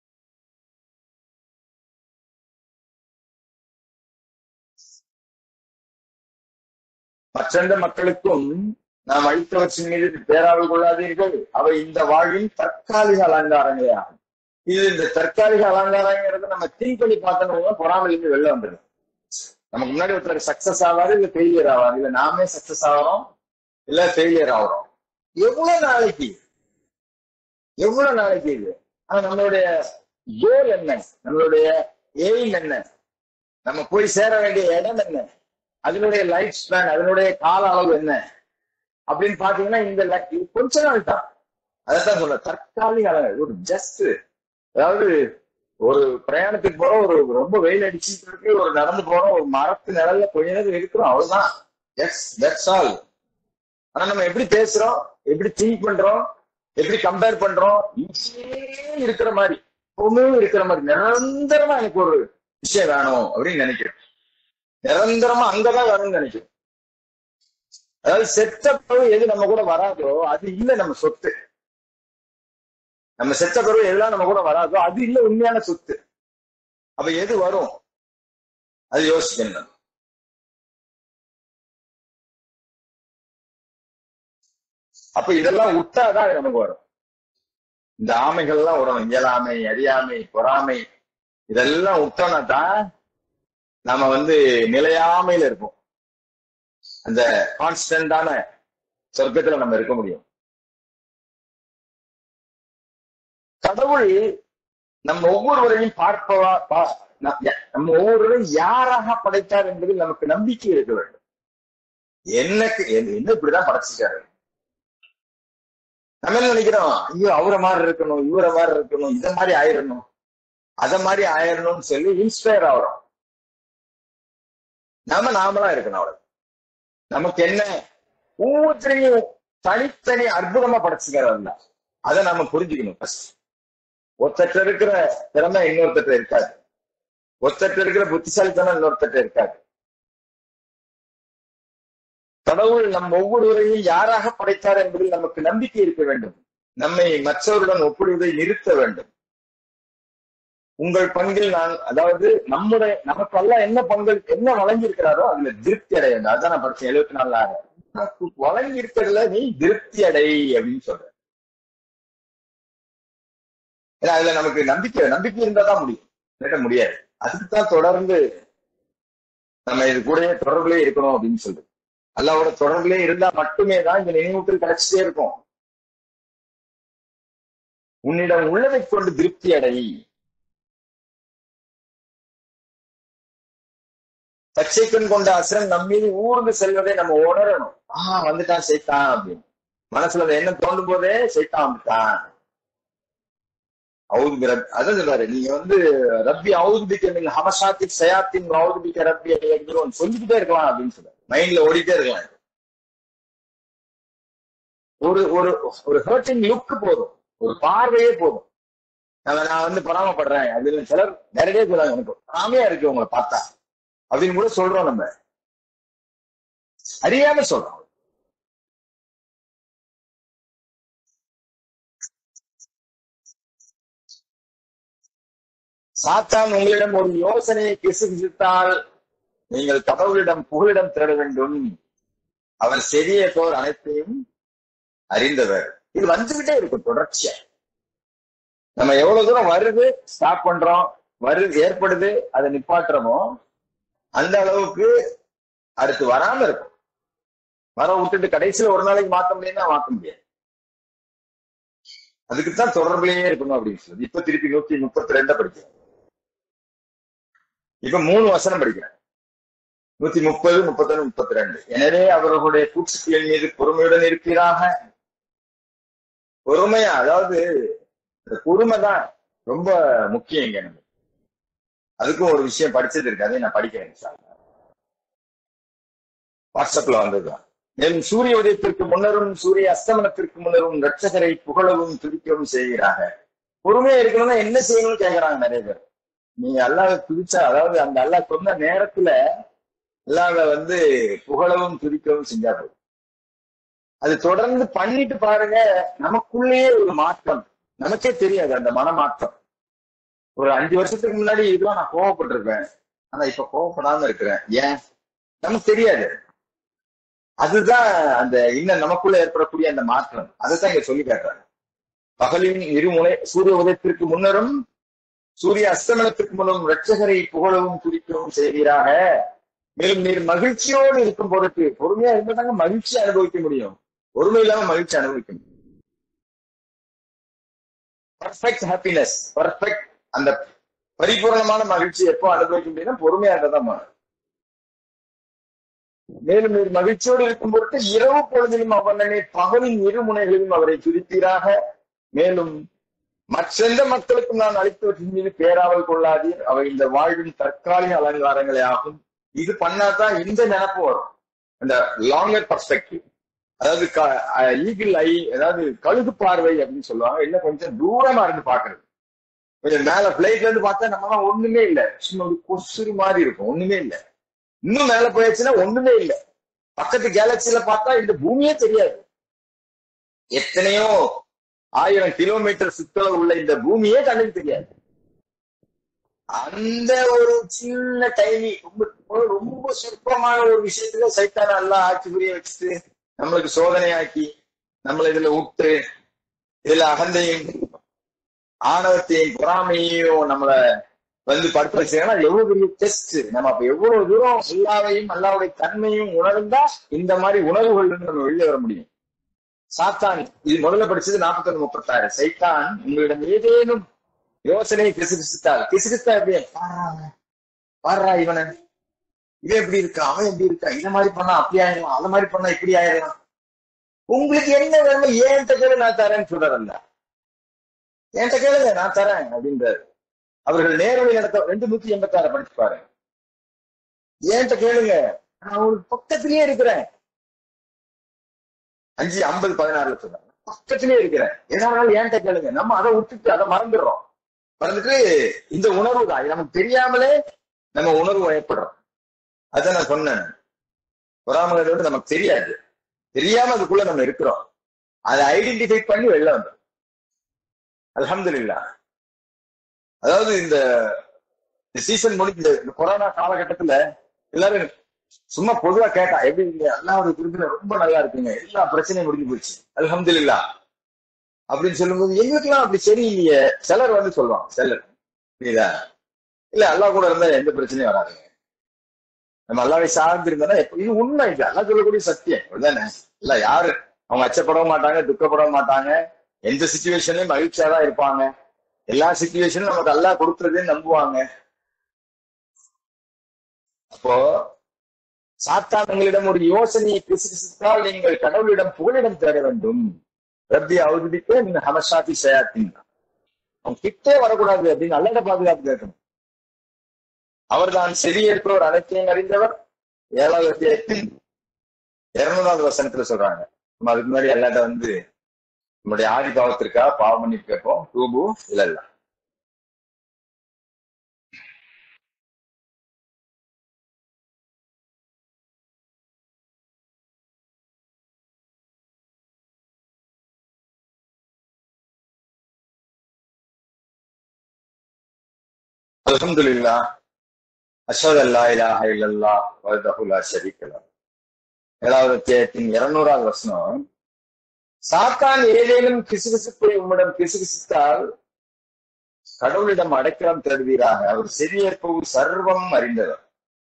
மற்றெந்த மக்களுக்கும் நாம் அளித்தவற்றின் மீது பேராவல் கொள்ளாதீர்கள் அவை இந்த வாழ்வின் தற்காலிக அலங்காரங்களே ஆகும் இது இந்த தற்காலிக அலங்காரங்கிறத நம்ம திங்க் பண்ணி பார்த்தோம்னா பொறாமையிலிருந்து வெளில வந்துடும் நமக்கு முன்னாடி ஒருத்தர் சக்சஸ் ஆவாரு இல்ல ஃபெயிலியர் ஆவாரு இல்ல நாமே சக்சஸ் ஆகிறோம் இல்ல ஃபெயிலியர் ஆகிறோம் எவ்வளவு நாளைக்கு எவ்வளவு நாளைக்கு இது ஆனா நம்மளுடைய கோல் என்ன நம்மளுடைய எய்ம் என்ன நம்ம போய் சேர வேண்டிய இடம் என்ன அதனுடைய லைஃப் ஸ்பேன் அதனுடைய கால அளவு என்ன அப்படின்னு பாத்தீங்கன்னா இந்த li- இது கொஞ்ச நாள் தான் அதான் சொல்ல தற்காலிக அளவு ஒரு ஜஸ்ட் அதாவது ஒரு பிரயாணத்துக்கு போறோம் ஒரு ரொம்ப வெயில் அடிச்சுட்டு இருக்கு ஒரு நடந்து போறோம் ஒரு மரத்து நிழல்ல கொஞ்ச நேரம் இருக்கிறோம் அவ்வளவுதான் எஸ் தட்ஸ் ஆல் ஆனா நம்ம எப்படி பேசுறோம் எப்படி திங்க் பண்றோம் எப்படி கம்பேர் பண்றோம் இங்கேயே இருக்கிற மாதிரி எப்பவுமே இருக்கிற மாதிரி நிரந்தரமா எனக்கு ஒரு விஷயம் வேணும் அப்படின்னு நினைக்கிறேன் நிரந்தரமா அங்கதான் வேணும்னு நினைக்கிறேன் அதாவது செத்த பிறகு எது நம்ம கூட வராதோ அது இல்ல நம்ம சொத்து நம்ம செத்த பிறகு எல்லாம் நம்ம கூட வராதோ அது இல்ல உண்மையான சொத்து அப்ப எது வரும் அது யோசிக்கணும் அப்ப இதெல்லாம் விட்டாதான் அது நமக்கு வரும் இந்த ஆமைகள்லாம் வரும் இயலாமை அறியாமை பொறாமை இதெல்லாம் விட்டோம்னா தான் நாம வந்து நிலையாமையில இருப்போம் அந்த கான்ஸ்டன்டான சொர்க்கத்துல நம்ம இருக்க முடியும் கடவுள் நம்ம ஒவ்வொருவரையும் பார்ப்பவா பா- ந- ய- நம்ம ஒவ்வொருவரையும் யாராக படைத்தார் என்பதில் நமக்கு நம்பிக்கை இருக்க வேண்டும் என்னக்கு என்ன என்ன இப்படிதான் படைச்சிட்டாரு நம்ம என்ன நினைக்கிறோம் ஐயோ அவரை மாதிரி இருக்கணும் இவரை மாதிரி இருக்கணும் இத மாதிரி ஆயிரணும் அத மாதிரி ஆயிரணும்னு சொல்லி இன்ஸ்பயர் ஆகிறோம் நாம நாமளா இருக்கணும் அவ்வளவு நமக்கு என்ன ஒவ்வொருத்தரையும் தனித்தனி அற்புதமா படைச்சுக்கிறாருல அதை நாம புரிஞ்சுக்கணும் ஃபர்ஸ்ட் ஒருத்தட்ட இருக்கிற திறமை இன்னொருத்தட்ட இருக்காது ஒருத்தட்ட இருக்கிற புத்திசாலித்தனம் இன்னொருத்தட்ட இருக்காது கடவுள் நம் ஒவ்வொருவரையும் யாராக படைத்தார் என்பதில் நமக்கு நம்பிக்கை இருக்க வேண்டும் நம்மை மற்றவருடன் ஒப்பிடுவதை நிறுத்த வேண்டும் உங்கள் பங்கில் நான் அதாவது நம்முடைய நமக்கு எல்லாம் என்ன பங்கள் என்ன வழங்கி இருக்கிறாரோ அதுல திருப்தி அடைய வேண்டும் அதான் நான் படிச்சேன் எழுபத்தி நாலு ஆறு உனக்கு வழங்கி இருக்கிறதுல நீ திருப்தி அடை அப்படின்னு சொல்ற ஏன்னா அதுல நமக்கு நம்பிக்கை நம்பிக்கை இருந்தா தான் முடியும் கேட்ட முடியாது அதுக்கு தான் தொடர்ந்து நம்ம இது கூடயே தொடர்புலயே இருக்கணும் அப்படின்னு சொல்றது அல்லாவோட தொடர்புலயே இருந்தா மட்டுமே தான் இந்த நினைவூட்டல் கிடைச்சிட்டே இருக்கும் உன்னிடம் உள்ளதை கொண்டு திருப்தி அடை பச்சைக்கண் கொண்ட அசுரன் நம்மீது ஊர்ந்து செல்வதை நம்ம உணரணும் ஆஹ் வந்துட்டான் சைத்தான் அப்படின்னு மனசுல அந்த எண்ணம் தோண்டும் போதே சைத்தான் வந்துட்டான் அவுது ரப் அதான் சொல்றாரு நீங்க வந்து ரப்பி அவுதுபிக்க நீங்க ஹமசாத்தின் சயாத்தின் அவுதுபிக்க ரப்பி அப்படிங்கிறோம் சொல்லிக்கிட்டே இருக்கலாம் அப்படின்னு சொல்றாரு மைண்ட்ல ஓடிட்டே இருக்கலாம் ஒரு ஒரு ஒரு ஹர்ட்டிங் லுக் போதும் ஒரு பார்வையே போதும் நம்ம நான் வந்து பொறாமப்படுறேன் அப்படின்னு சிலர் நிறைய சொல்றாங்க எனக்கு பொறாமையா இருக்கு உங்களை பார்த்தா அப்படின்னு கூட சொல்றோம் நம்ம அறியாம சொல்றோம் சாத்தான் உங்களிடம் ஒரு யோசனையை கிசுகிசுத்தால் நீங்கள் கடவுளிடம் புகலிடம் தேட வேண்டும் அவர் செறிய போர் அனைத்தையும் அறிந்தவர் இது வந்துகிட்டே இருக்கும் தொடர்ச்சியா நம்ம எவ்வளவு தூரம் வருது ஸ்டாப் பண்றோம் வருது ஏற்படுது அதை நிப்பாட்டுறோமோ அந்த அளவுக்கு அடுத்து வராம இருக்கும் வர விட்டுட்டு கடைசியில ஒரு நாளைக்கு மாத்த முடியும்னா மாத்த முடியாது அதுக்குத்தான் தொடர்புலயே இருக்கணும் அப்படின்னு சொல்லி இப்ப திருப்பி நூத்தி முப்பத்தி ரெண்ட படிக்கிறேன் இப்ப மூணு வசனம் படிக்கிறேன் நூத்தி முப்பது முப்பத்தொன்னு முப்பத்தி ரெண்டு எனவே அவர்களுடைய கூற்றுக்களின் மீது பொறுமையுடன் இருக்கிறாக பொறுமையா அதாவது இந்த பொறுமை தான் ரொம்ப முக்கியம் இங்க நம்ம அதுக்கும் ஒரு விஷயம் படிச்சது இருக்கு அதை நான் படிக்கிறேன் சார் வாட்ஸ்அப்ல வந்ததுதான் மேலும் சூரிய உதயத்திற்கு முன்னரும் சூரிய அஸ்தமனத்திற்கு முன்னரும் ரட்சகரை புகழவும் துதிக்கவும் செய்கிறாங்க பொறுமையா இருக்கணும்னா என்ன செய்யணும்னு கேக்குறாங்க நிறைய பேர் நீங்க அல்லாஹ் துதிச்சா அதாவது அந்த அல்லாஹ் சொன்ன நேரத்துல அல்லாஹ் வந்து புகழவும் துதிக்கவும் செஞ்சா போதும் அது தொடர்ந்து பண்ணிட்டு பாருங்க நமக்குள்ளேயே ஒரு மாற்றம் நமக்கே தெரியாது அந்த மனமாற்றம் ஒரு அஞ்சு வருஷத்துக்கு முன்னாடி இதெல்லாம் நான் கோவப்பட்டிருப்பேன் ஆனா இப்ப கோவப்படாம இருக்கிறேன் ஏன் நமக்கு தெரியாது அதுதான் அந்த இன்னும் நமக்குள்ள ஏற்படக்கூடிய அந்த மாற்றம் அதைத்தான் இங்க சொல்லி காட்டுறாங்க பகலின் இருமுனை சூரிய உதயத்திற்கு முன்னரும் சூரிய அஸ்தமனத்திற்கு முன்னும் ரட்சகரை புகழவும் துதிக்கவும் செய்கிறாக மேலும் நீர் மகிழ்ச்சியோடு இருக்கும் பொருட்டு பொறுமையா இருந்தாங்க மகிழ்ச்சி அனுபவிக்க முடியும் பொறுமை இல்லாம மகிழ்ச்சி அனுபவிக்க முடியும் பர்ஃபெக்ட் ஹாப்பினஸ் பர்ஃபெக்ட் அந்த பரிபூர்ணமான மகிழ்ச்சி எப்போ அனுபவிக்க முடியும்னா பொறுமையா இருந்தாதான் மேலும் நீர் மகிழ்ச்சியோடு இருக்கும் பொருட்டு இரவு பொழுதிலும் அவனே பகலின் இரு முனைகளிலும் அவரை துதித்தீராக மேலும் மற்றெந்த மக்களுக்கும் நான் அளித்தவற்றின் மீது பேராவல் கொள்ளாதீர் அவை இந்த வாழ்வின் தற்காலிக அலங்காரங்களே ஆகும் இது பண்ணாதான் இந்த நினப்பு வரும் அந்த லாங்கர் பர்ஸ்பெக்டிவ் அதாவது ஈகிள் ஐ அதாவது கழுகு பார்வை அப்படின்னு சொல்லுவாங்க இல்ல கொஞ்சம் தூரமா இருந்து பாக்குறது கொஞ்சம் மேல பிளைட்ல இருந்து பார்த்தா நம்ம ஒண்ணுமே இல்ல சும்மா ஒரு கொசுறு மாதிரி இருக்கும் ஒண்ணுமே இல்ல இன்னும் மேல போயாச்சுன்னா ஒண்ணுமே இல்ல பக்கத்து கேலக்சில பார்த்தா இந்த பூமியே தெரியாது எத்தனையோ ஆயிரம் கிலோமீட்டர் சுத்தளவு உள்ள இந்த பூமியே கண்ணுக்கு தெரியாது அந்த ஒரு சின்ன டைமி ரொம்ப ரொம்ப சொற்பமான ஒரு விஷயத்துல சைத்தான எல்லாம் ஆட்சி புரிய வச்சுட்டு நம்மளுக்கு சோதனையாக்கி நம்மளை இதுல விட்டு இதுல அகந்தையும் ஆணவத்தையும் பொறாமையையும் நம்மள வந்து படுத்த வச்சுன்னா எவ்வளவு பெரிய டெஸ்ட் நம்ம அப்ப எவ்வளவு தூரம் அல்லாவையும் அல்லாவுடைய தன்மையும் உணர்ந்தா இந்த மாதிரி உணர்வுகள் நம்ம வெளியே வர முடியும் சாத்தான் இது முதல்ல படிச்சது நாற்பத்தொன்னு முப்பத்தாறு சைத்தான் உங்களிடம் ஏதேனும் யோசனையை கிசுகிசுத்தால் கிசுகிசுத்தா எப்படி பாடுறா இவனை இவன் எப்படி இருக்கா அவன் எப்படி இருக்கா இந்த மாதிரி பண்ணா அப்படி ஆயிடலாம் அந்த மாதிரி பண்ணா இப்படி ஆயிடலாம் உங்களுக்கு என்ன வேணுமோ ஏன்ட்ட கேளு நான் தரேன்னு சொல்றாருல்ல என்கிட்ட கேளுங்க நான் தரேன் அப்படின்றாரு அவர்கள் நேரடி நடத்த ரெண்டு நூத்தி எண்பத்தி ஆறு படிச்சு பாருங்க ஏன்ட்ட கேளுங்க நான் ஒரு பக்கத்திலேயே இருக்கிறேன் அஞ்சு ஐம்பது பதினாறுல சொல்றாங்க பக்கத்திலேயே இருக்கிறேன் எதாவது ஏன்ட்ட கேளுங்க நம்ம அதை விட்டுட்டு அதை மறந்துடுறோம் மறந்துட்டு இந்த உணர்வு தான் இது நமக்கு தெரியாமலே நம்ம உணர்வு வயப்படுறோம் அதான் நான் சொன்னேன் பொறாமங்கிறது வந்து நமக்கு தெரியாது தெரியாம அதுக்குள்ள நம்ம இருக்கிறோம் அதை ஐடென்டிஃபை பண்ணி வெளில வந்தோம் அல்ஹம்துலில்லாஹ் அதாவது இந்த சீசன் முடி இந்த இந்த கொரோனா காலகட்டத்துல எல்லாரும் சும்மா பொதுவா கேட்டா எப்படி இருக்கீங்க அல்லாவுடைய குறிப்பில ரொம்ப நல்லா இருக்குங்க எல்லா பிரச்சனையும் முடிஞ்சு போச்சு அல்ஹம்துலில்லாஹ் அப்படின்னு சொல்லும்போது எங்களுக்கெல்லாம் அப்படி சரியில்லையே சிலர் வந்து சொல்லுவாங்க சிலர் புரியுதா இல்ல அல்லாஹ் கூட இருந்தா எந்த பிரச்சனையும் வராதுங்க நம்ம அல்லாவை சார்ந்து இருந்தா எப்ப இது உண்மை இது அல்லா சொல்லக்கூடிய சத்தியம் அப்படிதானே இல்ல யாரு அவங்க அச்சப்படவும் மாட்டாங்க துக்கப்படவும் மாட்டாங்க எந்த சுச்சுவேஷன்லயும் மகிழ்ச்சியா தான் இருப்பாங்க எல்லா சுச்சுவேஷனும் நமக்கு அல்லாஹ் கொடுக்கறதே நம்புவாங்க அப்போ சாத்தான் உங்களிடம் ஒரு யோசனையை கிசுகிசுத்தால் நீங்கள் கடவுளிடம் புகலிடம் தேட வேண்டும் ரப்பி அவதிக்க நீங்க ஹமஷாத்தி சயாத்தின் அவன் கிட்டே வரக்கூடாது அப்படின்னு நல்ல பாதுகாப்பு கேட்கணும் அவர்தான் செவியேற்பவர் அனைத்தையும் அறிந்தவர் ஏழாவது அத்தியாயத்தில் இருநூறாவது வசனத்துல சொல்றாங்க நம்ம அதுக்கு முன்னாடி எல்லாட்ட வந்து நம்முடைய ஆதி பாவத்திற்கா பாவம் பண்ணி கேட்போம் தூபு இல்ல இல்ல அல்ஹம்துலில்லா அஷ்ஹது அல்லா இலாஹ இல்லல்லாஹ் வஹ்தஹு லா ஷரீக்க லஹ் ஏழாவது அத்தியாயத்தின் இருநூறாவது வசனம் சாத்தான் ஏதேனும் கிசுகிசுப்பை உம்மிடம் கிசுகிசுத்தால் கடவுளிடம் அடைக்கலம் தேடுவீராக அவர் செவியேற்பவும் சர்வம் அறிந்தவர்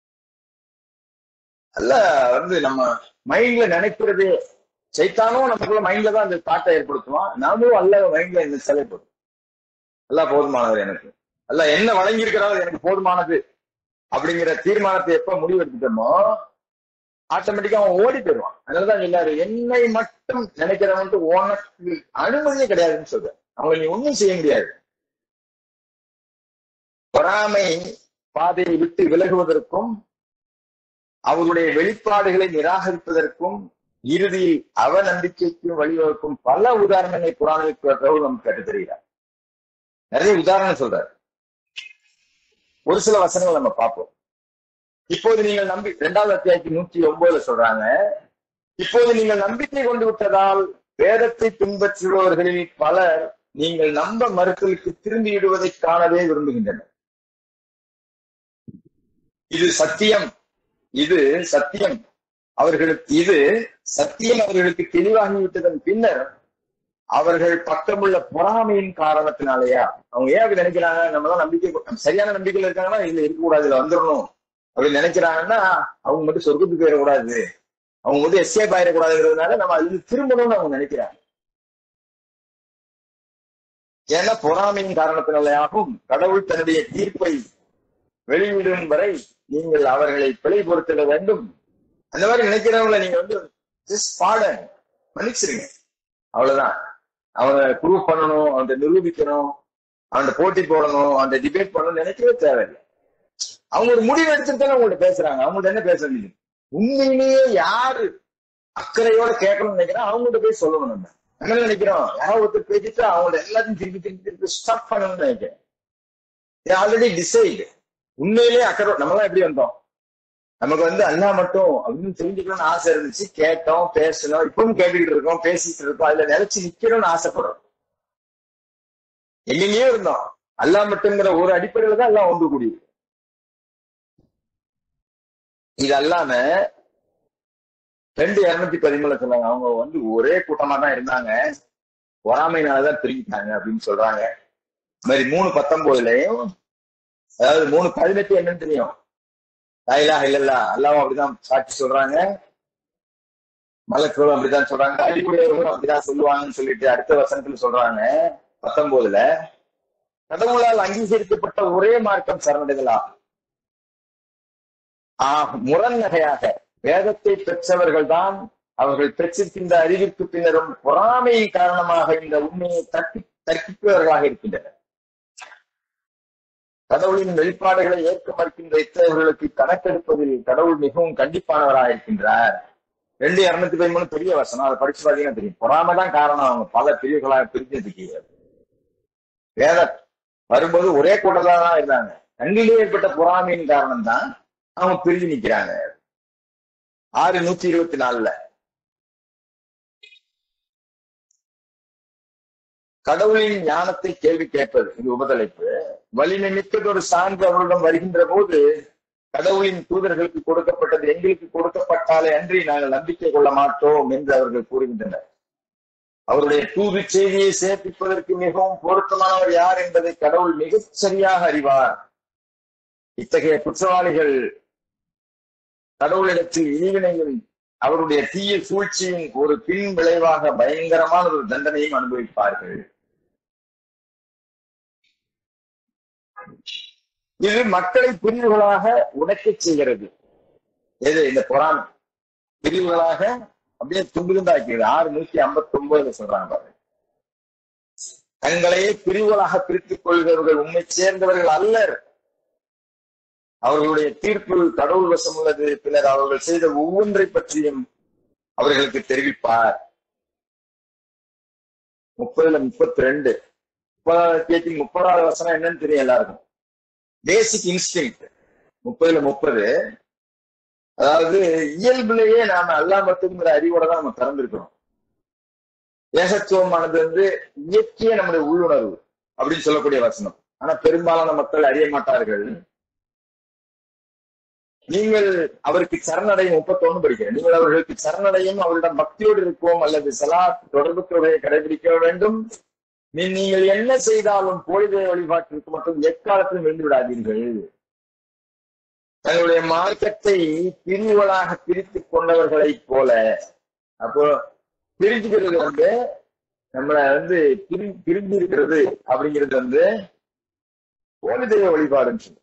அல்ல வந்து நம்ம மைண்ட்ல நினைக்கிறது சைத்தானும் நமக்குள்ள மைண்ட்ல தான் அந்த தாட்டை ஏற்படுத்துவான் நாமும் அல்ல மைண்ட்ல இந்த செயல்படும் அல்ல போதுமானவர் எனக்கு அல்ல என்ன வழங்கி இருக்கிறாரோ எனக்கு போதுமானது அப்படிங்கிற தீர்மானத்தை எப்ப முடிவு எடுத்துட்டோமோ ஆட்டோமேட்டிக்கா அவன் ஓடி போயிடுவான் அதனாலதான் சொல்லாரு என்னை மட்டும் நினைக்கிறவன்ட்டு உனக்கு அனுமதியே கிடையாதுன்னு சொல்ற அவங்க நீ ஒண்ணும் செய்ய முடியாது பொறாமை பாதையை விட்டு விலகுவதற்கும் அவருடைய வெளிப்பாடுகளை நிராகரிப்பதற்கும் இறுதியில் அவநம்பிக்கைக்கும் வழிவகுக்கும் பல உதாரணங்களை புராணத்தில் நமக்கு கட்டு தெரிகிறார் நிறைய உதாரணம் சொல்றாரு ஒரு சில வசனங்கள் நம்ம பார்ப்போம் இப்போது நீங்கள் நம்பி இரண்டாவது அத்தியாயத்தி நூற்றி ஒன்பதுல சொல்றாங்க இப்போது நீங்கள் நம்பிக்கை கொண்டு விட்டதால் வேதத்தை பின்பற்றுபவர்களில் பலர் நீங்கள் நம்ப மறுத்தலுக்கு திரும்பி விடுவதை காணவே விரும்புகின்றனர் இது சத்தியம் இது சத்தியம் அவர்களுக்கு இது சத்தியம் அவர்களுக்கு தெளிவாகிவிட்டதன் பின்னர் அவர்கள் பக்கமுள்ள பொறாமையின் காரணத்தினாலயா அவங்க ஏன் அப்படி நினைக்கிறாங்க நம்ம தான் நம்பிக்கை சரியான நம்பிக்கையில இருக்காங்கன்னா இதுல இருக்கக்கூடாது இதுல வந்துடணும் அப்படின்னு நினைக்கிறாங்கன்னா அவங்க மட்டும் சொர்க்கத்துக்கு போயிடக்கூடாது அவங்க மட்டும் எஸ்கேப் ஆயிடக்கூடாதுங்கிறதுனால நம்ம அது திரும்பணும்னு அவங்க நினைக்கிறாங்க ஏன்னா பொறாமையின் காரணத்தினாலேயாகும் கடவுள் தன்னுடைய தீர்ப்பை வெளியிடும் வரை நீங்கள் அவர்களை பிழை பொறுத்திட வேண்டும் அந்த மாதிரி நினைக்கிறவங்கள நீங்க வந்து ஜஸ்ட் பாட மன்னிச்சிருங்க அவ்வளவுதான் அவனை ப்ரூவ் பண்ணணும் அவன்கிட்ட நிரூபிக்கணும் அவன்கிட்ட போட்டி போடணும் அவன்கிட்ட டிபேட் பண்ணணும் நினைக்கவே தேவையில்லை அவங்க ஒரு முடிவு எடுத்துட்டு தானே உங்கள்ட்ட பேசுறாங்க அவங்கள்ட்ட என்ன பேச வேண்டியது உண்மையிலேயே யாரு அக்கறையோட கேட்கணும்னு நினைக்கிறோம் அவங்கள்ட்ட போய் சொல்லணும் நம்ம என்ன நினைக்கிறோம் யாராவது ஒருத்தர் பேசிட்டு அவங்கள எல்லாத்தையும் திருப்பி திருப்பி திருப்பி ஸ்டாப் பண்ணணும்னு நினைக்கிறேன் ஆல்ரெடி டிசைடு உண்மையிலேயே அக்கறை நம்மளாம் எப்படி வந்தோம் நமக்கு வந்து அண்ணா மட்டும் அப்படின்னு தெரிஞ்சுக்கணும்னு ஆசை இருந்துச்சு கேட்டோம் பேசணும் இப்பவும் கேட்டுக்கிட்டு இருக்கோம் பேசிட்டு இருக்கோம் அதுல நிலைச்சு நிக்கணும்னு ஆசைப்படுறோம் எங்கெங்கேயோ இருந்தோம் அல்லா மட்டுங்கிற ஒரு அடிப்படையில தான் எல்லாம் ஒன்று கூடியது இது அல்லாம ரெண்டு இருநூத்தி பதிமூணுல சொன்னாங்க அவங்க வந்து ஒரே கூட்டமா தான் இருந்தாங்க பொறாமையினாலதான் பிரிஞ்சிட்டாங்க அப்படின்னு சொல்றாங்க இந்த மாதிரி மூணு பத்தொன்பதுலயும் அதாவது மூணு பதினெட்டு என்னன்னு தெரியும் லாயிலா இல்லல்லா அல்லாவும் அப்படிதான் சாட்சி சொல்றாங்க மலக்குழும் அப்படிதான் சொல்றாங்க அடிப்படையவர்களும் அப்படிதான் சொல்லுவாங்கன்னு சொல்லிட்டு அடுத்த வசனத்துல சொல்றாங்க பத்தொன்பதுல கடவுளால் அங்கீகரிக்கப்பட்ட ஒரே மார்க்கம் சரணடைதலா ஆஹ் முரண்நகையாக வேதத்தை பெற்றவர்கள் தான் அவர்கள் பெற்றிருக்கின்ற அறிவிற்கு பின்னரும் பொறாமையின் காரணமாக இந்த உண்மையை தட்டி தர்க்கிப்பவர்களாக இருக்கின்றனர் கடவுளின் வெளிப்பாடுகளை ஏற்க மறுக்கின்ற இத்தகையவர்களுக்கு கணக்கெடுப்பதில் கடவுள் மிகவும் கண்டிப்பானவராக இருக்கின்றார் ரெண்டு இருநூத்தி பதிமூணு பெரிய வசனம் அதை படிச்சு பாத்தீங்கன்னா தெரியும் பொறாமை தான் காரணம் அவங்க பல பிரிவுகளாக பிரிஞ்சதுக்கு வேத வரும்போது ஒரே கூட்டத்தான் தான் இருந்தாங்க கண்ணிலே ஏற்பட்ட பொறாமையின் காரணம் தான் அவங்க பிரிஞ்சு நிக்கிறாங்க ஆறு நூத்தி இருபத்தி நாலுல கடவுளின் ஞானத்தை கேள்வி கேட்பது இது உபதலைப்பு வலிமை மிக்கதொரு சான்று அவரிடம் வருகின்ற போது கடவுளின் தூதர்களுக்கு கொடுக்கப்பட்டது எங்களுக்கு கொடுக்கப்பட்டாலே அன்றி நாங்கள் நம்பிக்கை கொள்ள மாட்டோம் என்று அவர்கள் கூறுகின்றனர் அவருடைய தூது செய்தியை சேர்ப்பிப்பதற்கு மிகவும் பொருத்தமானவர் யார் என்பதை கடவுள் மிகச் சரியாக அறிவார் இத்தகைய குற்றவாளிகள் கடவுளிடத்தில் இழிவினையும் அவருடைய தீய சூழ்ச்சியின் ஒரு பின் விளைவாக பயங்கரமான ஒரு தண்டனையும் அனுபவிப்பார்கள் இது மக்களை பிரிவுகளாக உடைக்கச் செய்கிறது எது இந்த பொறாமை பிரிவுகளாக அப்படியே துண்டு துண்டாக்கிறது ஆறு நூத்தி ஐம்பத்தி ஒன்பதுல சொல்றாங்க பாருங்க தங்களையே பிரிவுகளாக பிரித்துக் கொள்கிறவர்கள் உண்மை சேர்ந்தவர்கள் அல்லர் அவர்களுடைய தீர்ப்பு கடவுள் வசம் உள்ளது பின்னர் அவர்கள் செய்த ஒவ்வொன்றை பற்றியும் அவர்களுக்கு தெரிவிப்பார் முப்பதுல முப்பத்தி ரெண்டு முப்பதாவது தேதி முப்பதாவது வசனம் என்னன்னு தெரியும் எல்லாருக்கும் பேசிக் இன்ஸ்டிங் முப்பதுல முப்பது அதாவது இயல்புலேயே நாம அல்லா மட்டுங்கிற அறிவோட தான் நம்ம திறந்திருக்கிறோம் ஏகத்துவமானது வந்து இயற்கைய நம்முடைய உள்ளுணர்வு அப்படின்னு சொல்லக்கூடிய வசனம் ஆனா பெரும்பாலான மக்கள் அறிய மாட்டார்கள் நீங்கள் அவருக்கு சரணடையும் முப்பத்தொன்னு படிக்கிறேன் நீங்கள் அவர்களுக்கு சரணடையும் அவரிடம் பக்தியோடு இருப்போம் அல்லது சலாத் தொடர்பு தொகையை கடைபிடிக்க வேண்டும் நீ- நீங்கள் என்ன செய்தாலும் கோழிதை வழிபாட்டிற்கு மட்டும் எக்காலத்திலும் விழுந்து விடாதீர்கள் தங்களுடைய மார்க்கத்தை பிரிவுகளாக பிரித்துக் கொண்டவர்களைப் போல அப்போ பிரிஞ்சுக்கிறது வந்து நம்மள வந்து பிரி பிரிஞ்சு இருக்கிறது அப்படிங்கிறது வந்து கோழி தெய்வ வழிபாடுன்னு சொல்லு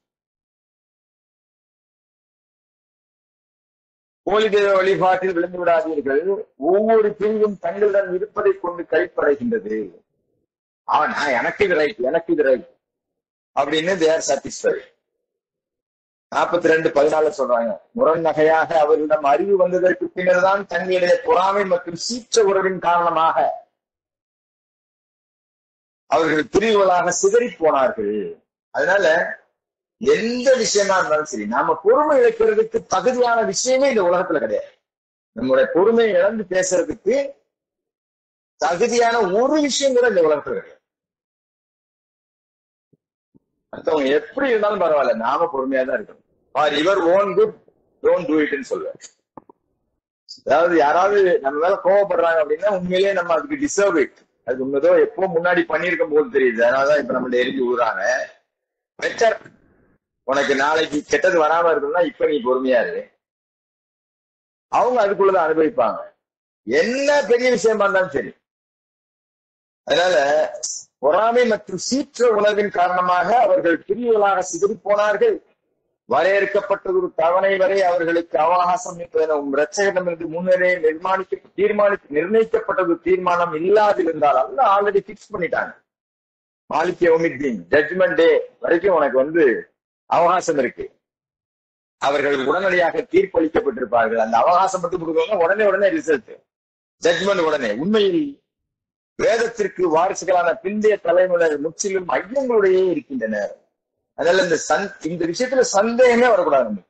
கோழி தெய்வ வழிபாட்டில் விழுந்து விடாதீர்கள் ஒவ்வொரு பிரிவும் தங்களிடம் இருப்பதை கொண்டு கைப்படைகின்றது அவன் "ஆ, எனக்கு இது ரைட் எனக்கு இது ரைட் அப்படின்னு தேர் சாட்டிஸ்ஃபை நாற்பத்தி ரெண்டு பதினாலு சொல்றாங்க முரண் நகையாக அவரிடம் அறிவு வந்ததற்கு பின்னர் தான் தங்களுடைய பொறாமை மற்றும் சீற்ற உறவின் காரணமாக அவர்கள் பிரிவுகளாக சிதறி போனார்கள் அதனால எந்த விஷயமா இருந்தாலும் சரி நாம பொறுமை இழக்கிறதுக்கு தகுதியான விஷயமே இந்த உலகத்துல கிடையாது நம்முடைய பொறுமையை இழந்து பேசுறதுக்கு தகுதியான ஒரு விஷயம் கூட இந்த உலகத்துல கிடையாது மத்தவங்க எப்படி இருந்தாலும் பரவாயில்ல நாம பொறுமையா தான் இருக்கணும் ஆர் இவர் ஓன் குட் டோன்ட் டூ இட்னு சொல்லுவேன் அதாவது யாராவது நம்ம மேல கோவப்படுறாங்க அப்படின்னா உண்மையிலேயே நம்ம அதுக்கு டிசர்வ் இட் அது உண்மைதோ எப்போ முன்னாடி பண்ணியிருக்கும் போது தெரியுது அதனாலதான் இப்ப நம்மள எரிஞ்சு விடுறாங்க பெட்டர் உனக்கு நாளைக்கு கெட்டது வராம இருக்கணும்னா இப்ப நீ பொறுமையா இரு அவங்க அதுக்குள்ளதான் அனுபவிப்பாங்க என்ன பெரிய விஷயமா இருந்தாலும் சரி அதனால பொறாமை மற்றும் சீற்ற உணர்வின் காரணமாக அவர்கள் பிரிவுகளாக சிதறி போனார்கள் வரையறுக்கப்பட்டது ஒரு தவணை வரை அவர்களுக்கு அவகாசம் என்பதென உம் இரட்சகரிடமிருந்து முன்னரே நிர்மாணிக்க தீர்மானி நிர்ணயிக்கப்பட்டது தீர்மானம் இல்லாதிருந்தால் அல்ல ஆல்ரெடி பிக்ஸ் பண்ணிட்டாங்க மாலிக் ஒமித்தீன் ஜட்மெண்ட் டே வரைக்கும் உனக்கு வந்து அவகாசம் இருக்கு அவர்கள் உடனடியாக தீர்ப்பளிக்கப்பட்டிருப்பார்கள் அந்த அவகாசம் மட்டும் கொடுக்கணும் உடனே உடனே ரிசல்ட் ஜட்மெண்ட் உடனே உண்மையில் வேதத்திற்கு வாரிசுகளான பிந்தைய தலைமுறையினர் முற்றிலும் ஐயங்களுடையே இருக்கின்றனர் அதனால இந்த சந் இந்த விஷயத்துல சந்தேகமே வரக்கூடாது நமக்கு.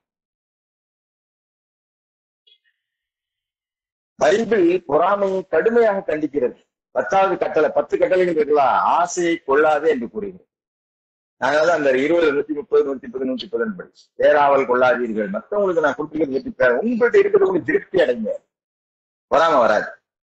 பைபிள் பொறாமையை கடுமையாக கண்டிக்கிறது பத்தாவது கட்டளை பத்து கட்டளைகள் இருக்கலாம் ஆசையை கொள்ளாதே என்று கூறுகிறது அதனால அந்த இருபது நூத்தி முப்பது நூத்தி முப்பது நூத்தி பதினெண்டு படி பேராவல் கொள்ளாதீர்கள் மத்தவங்களுக்கு நான் கொடுத்துக்கிறது வெற்றி பெற உங்கள்கிட்ட இருக்கிறது உங்களுக்கு திருப்தி அடைங்க பொறாம வராது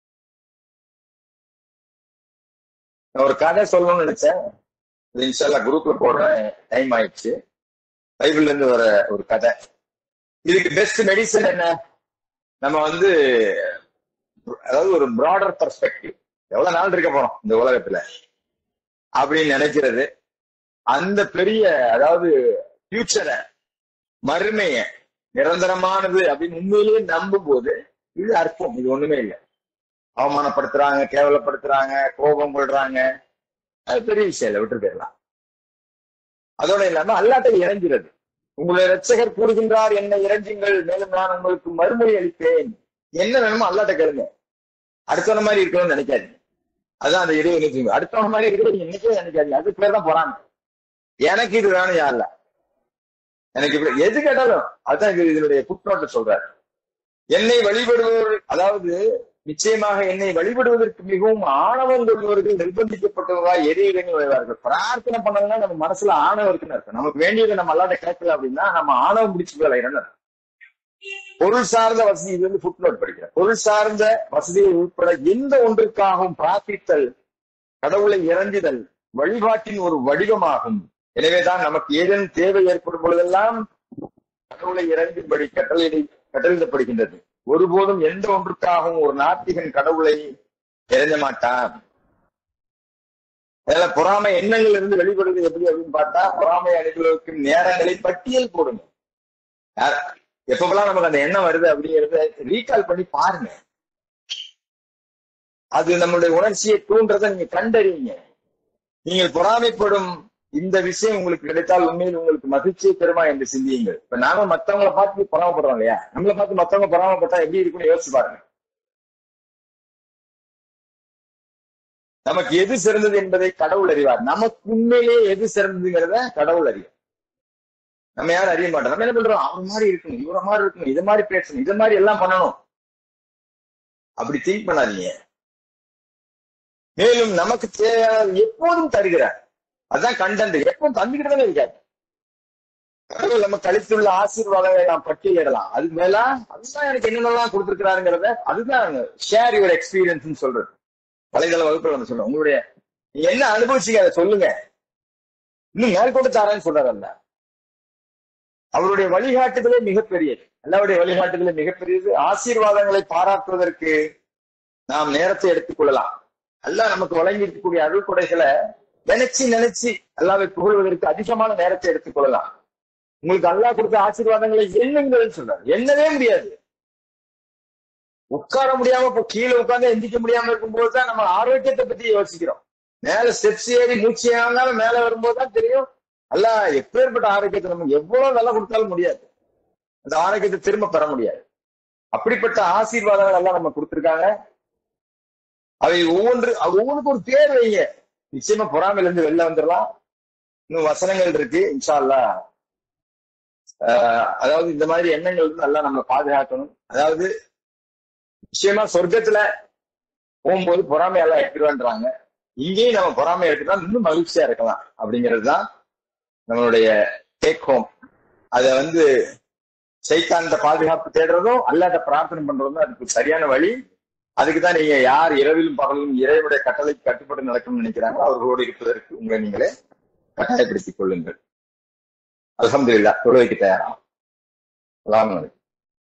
நான் ஒரு கதை சொல்லணும்னு நினைச்சேன் இது இன்ஷால்லா குரூப்ல போடுற டைம் ஆயிடுச்சு பைபிள்ல இருந்து வர ஒரு கதை இதுக்கு பெஸ்ட் மெடிசன் என்ன நம்ம வந்து அதாவது ஒரு ப்ராடர் பர்ஸ்பெக்டிவ் எவ்வளவு நாள் இருக்க போறோம் இந்த உலகத்துல அப்படின்னு நினைக்கிறது அந்த பெரிய அதாவது ஃபியூச்சரை மறுமைய நிரந்தரமானது அப்படின்னு உண்மையிலேயே நம்பும் போது இது அற்பம் இது ஒண்ணுமே இல்லை அவமானப்படுத்துறாங்க கேவலப்படுத்துறாங்க கோபம் கொள்றாங்க அது பெரிய விஷயம் இல்லை விட்டு போயிடலாம் அதோட இல்லாம அல்லாட்ட இறைஞ்சிறது உங்களுடைய ரட்சகர் கூறுகின்றார் என்ன இறைஞ்சுங்கள் மேலும் நான் உங்களுக்கு மறுமொழி அளிப்பேன் என்ன வேணுமோ அல்லாட்ட கேளுங்க அடுத்தவன மாதிரி இருக்கணும்னு நினைக்காதீங்க அதான் அந்த இறைவன் நினைச்சுங்க அடுத்தவன மாதிரி இருக்கிறது என்னைக்கே நினைக்காதீங்க அதுக்கு பேர் தான் போறாங்க எனக்கு இது வேணும் யாருல எனக்கு இப்படி எது கேட்டாலும் அதான் இது இதனுடைய புட்நோட்டை சொல்றாரு என்னை வழிபடுவோர் அதாவது நிச்சயமாக என்னை வழிபடுவதற்கு மிகவும் ஆணவம் கொள்பவர்கள் நிர்பந்திக்கப்பட்டவர்களாய் எரியடங்கி வருவார்கள் பிரார்த்தனை பண்ணதுன்னா நம்ம மனசுல ஆணவம் இருக்குன்னு அர்த்தம் நமக்கு வேண்டியதை நம்ம அல்லாட்ட கேட்கல அப்படின்னா நம்ம ஆணவம் பிடிச்சு விளையிடணும் பொருள் சார்ந்த வசதி இது வந்து ஃபுட் நோட் படிக்கிறேன் பொருள் சார்ந்த வசதியை உட்பட எந்த ஒன்றுக்காகவும் பிரார்த்தித்தல் கடவுளை இறங்குதல் வழிபாட்டின் ஒரு வடிவமாகும் எனவேதான் நமக்கு ஏதேனும் தேவை ஏற்படும் பொழுதெல்லாம் கடவுளை இறங்கும்படி கட்டளை கட்டளிடப்படுகின்றது ஒருபோதும் எந்த ஒன்றுக்காகவும் ஒரு நாத்திகன் கடவுளை இறங்க மாட்டான் அதனால பொறாமை எண்ணங்கள் இருந்து வெளிப்படுவது எப்படி அப்படின்னு பார்த்தா பொறாமை அணிகளுக்கும் நேரங்களை பட்டியல் போடுங்க யார்- எப்பப்பெல்லாம் நமக்கு அந்த எண்ணம் வருது அப்படிங்கறத ரீகால் பண்ணி பாருங்க அது நம்மளுடைய உணர்ச்சியை தூண்டுறதை நீங்க கண்டறியுங்க நீங்கள் பொறாமைப்படும் இந்த விஷயம் உங்களுக்கு கிடைத்தால் உண்மையில் உங்களுக்கு மகிழ்ச்சியை தருமா என்று சிந்தியுங்கள் இப்ப நாம மத்தவங்களை பார்த்து பொறாமப்படுறோம் இல்லையா நம்மளை பார்த்து மத்தவங்க பொறாமப்பட்டா எப்படி இருக்கும்னு யோசிச்சு பாருங்க நமக்கு எது சிறந்தது என்பதை கடவுள் அறிவார் நமக்கு உண்மையிலேயே எது சிறந்ததுங்கிறத கடவுள் அறிவார் நம்ம யாரும் அறிய மாட்டோம் நம்ம என்ன பண்றோம் அவர் மாதிரி இருக்கணும் இவர மாதிரி இருக்கணும் இது மாதிரி பேசணும் இது மாதிரி எல்லாம் பண்ணணும் அப்படி திங்க் பண்ணாதீங்க மேலும் நமக்கு தேவையானது எப்போதும் தருகிறார் அதான் கண்டென்ட் எப்பவும் தந்துக்கிட்டே இருக்காரு கடவுள் நம்ம கழித்துள்ள ஆசீர்வாதங்களை நாம் பட்டியலிடலாம் அதுக்கு மேல அதுதான் எனக்கு என்னென்னலாம் கொடுத்திருக்கிறாருங்கிறத அதுதான் ஷேர் யுவர் எக்ஸ்பீரியன்ஸ் சொல்றது வலைதள வகுப்புல வந்து சொல்றேன் உங்களுடைய நீங்க என்ன அனுபவிச்சீங்க அதை சொல்லுங்க இன்னும் மேற்கொண்டு தாரேன்னு சொல்றாரு அல்ல அவருடைய வழிகாட்டுதலே மிகப்பெரியது அல்லாவுடைய வழிகாட்டுதலே மிகப்பெரியது ஆசீர்வாதங்களை பாராட்டுவதற்கு நாம் நேரத்தை எடுத்துக்கொள்ளலாம் அல்லாஹ் நமக்கு வழங்கி இருக்கக்கூடிய அருள் கொடைகளை நினைச்சு நினைச்சு அல்லாவை புகழ்வதற்கு அதிகமான நேரத்தை எடுத்துக்கொள்ளலாம் உங்களுக்கு அல்லாஹ் கொடுத்த ஆசீர்வாதங்களை எண்ணுங்கள்னு சொல்றாரு எண்ணவே முடியாது உட்கார முடியாம இப்ப கீழே உட்கார்ந்து எந்திக்க முடியாம இருக்கும்போது தான் நம்ம ஆரோக்கியத்தை பத்தி யோசிக்கிறோம் மேல ஸ்டெப்ஸ் ஏறி மூச்சு ஏறினாலும் மேல வரும்போது தான் தெரியும் அல்ல எப்பேற்பட்ட ஆரோக்கியத்தை நம்ம எவ்வளவு நல்லா கொடுத்தாலும் முடியாது அந்த ஆரோக்கியத்தை திரும்ப பெற முடியாது அப்படிப்பட்ட ஆசீர்வாதங்கள் எல்லாம் நம்ம கொடுத்திருக்காங்க அவை ஒவ்வொன்று அது ஒவ்வொன்றுக்கும் ஒரு பேர் வைங்க நிச்சயமா பொறாமையில இருந்து வெளில வந்துடலாம் இன்னும் வசனங்கள் இருக்கு இன்ஷா அல்லாஹ் ஆஹ் அதாவது இந்த மாதிரி எண்ணங்கள் இருந்து எல்லாம் நம்ம பாதுகாக்கணும் அதாவது நிச்சயமா சொர்க்கத்துல போகும்போது பொறாமையெல்லாம் எடுத்துருவான்றாங்க இங்கேயும் நம்ம பொறாமை எடுத்துட்டா இன்னும் மகிழ்ச்சியா இருக்கலாம் அப்படிங்கிறது தான் நம்மளுடைய டேக் ஹோம் அத வந்து சைத்தான்கிட்ட பாதுகாப்பு தேடுறதும் அல்லாட்ட பிரார்த்தனை பண்றதும் அதுக்கு சரியான வழி அதுக்கு தான் நீங்க யார் இரவிலும் பகலும் இறைவனுடைய கட்டளைக்கு கட்டுப்பட்டு நடக்கணும்னு நினைக்கிறாங்களோ அவர்களோடு இருப்பதற்கு உங்களை நீங்களே கட்டாயப்படுத்திக் கொள்ளுங்கள் அல்ஹம்துலில்லாஹ் தொழுகைக்கு தயாராகும் அலாம்